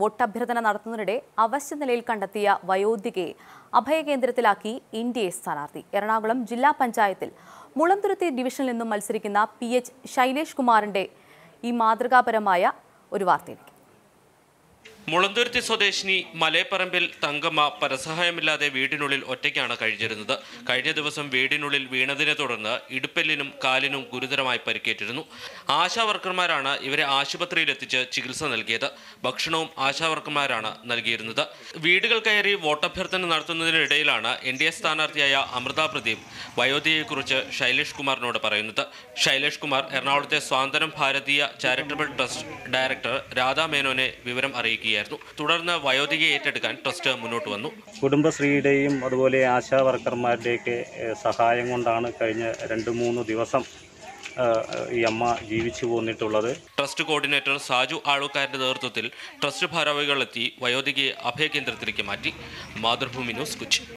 വോട്ടഭ്യർത്ഥന നടത്തുന്നതിനിടെ അവശ്യ നിലയിൽ കണ്ടെത്തിയ വയോധികയെ അഭയകേന്ദ്രത്തിലാക്കി ഇന്ത്യയെ സ്ഥാനാർത്ഥി എറണാകുളം ജില്ലാ പഞ്ചായത്തിൽ മുളന്തുരുത്തി ഡിവിഷനിൽ നിന്നും മത്സരിക്കുന്ന പി എച്ച് ശൈലേഷ് കുമാറിന്റെ ഈ മാതൃകാപരമായ ഒരു വാർത്തയിലേക്ക് മുളന്തുരുത്തി സ്വദേശിനി മലേപ്പറമ്പിൽ തങ്കമ്മ പരസഹായമില്ലാതെ വീടിനുള്ളിൽ ഒറ്റയ്ക്കാണ് കഴിഞ്ഞിരുന്നത് കഴിഞ്ഞ ദിവസം വീടിനുള്ളിൽ വീണതിനെ തുടർന്ന് ഇടുപ്പെല്ലിനും കാലിനും ഗുരുതരമായി പരിക്കേറ്റിരുന്നു ആശാ വർക്കർമാരാണ് ഇവരെ ആശുപത്രിയിലെത്തിച്ച് ചികിത്സ നൽകിയത് ഭക്ഷണവും ആശാ വർക്കർമാരാണ് നൽകിയിരുന്നത് വീടുകൾ കയറി വോട്ടഭ്യർത്ഥന നടത്തുന്നതിനിടയിലാണ് എൻ ഡി എ സ്ഥാനാർത്ഥിയായ അമൃത പ്രദീപ് വയോധികയെക്കുറിച്ച് ശൈലേഷ് കുമാറിനോട് പറയുന്നത് ശൈലേഷ് കുമാർ എറണാകുളത്തെ Swathanthryam Bharatiya charitable trust director Radha മേനോനെ വിവരം അറിയിക്കുകയായിരുന്നു തുടർന്ന് വയോധികയെ ഏറ്റെടുക്കാൻ ട്രസ്റ്റ് മുന്നോട്ട് വന്നു കുടുംബശ്രീയുടെയും അതുപോലെ ആശാ വർക്കർമാരുടെയൊക്കെ ഏഹ്, സഹായം കൊണ്ടാണ് കഴിഞ്ഞ രണ്ട് മൂന്ന് ദിവസം ഏഹ്, ഈ അമ്മ ജീവിച്ചു പോന്നിട്ടുള്ളത് ട്രസ്റ്റ് കോർഡിനേറ്റർ സാജു ആളുക്കാരുടെ നേതൃത്വത്തിൽ ട്രസ്റ്റ് ഭാരവാഹികളെത്തി വയോധികയെ അഭയകേന്ദ്രത്തിലേക്ക് മാറ്റി മാതൃഭൂമി ന്യൂസ് കൊച്ചി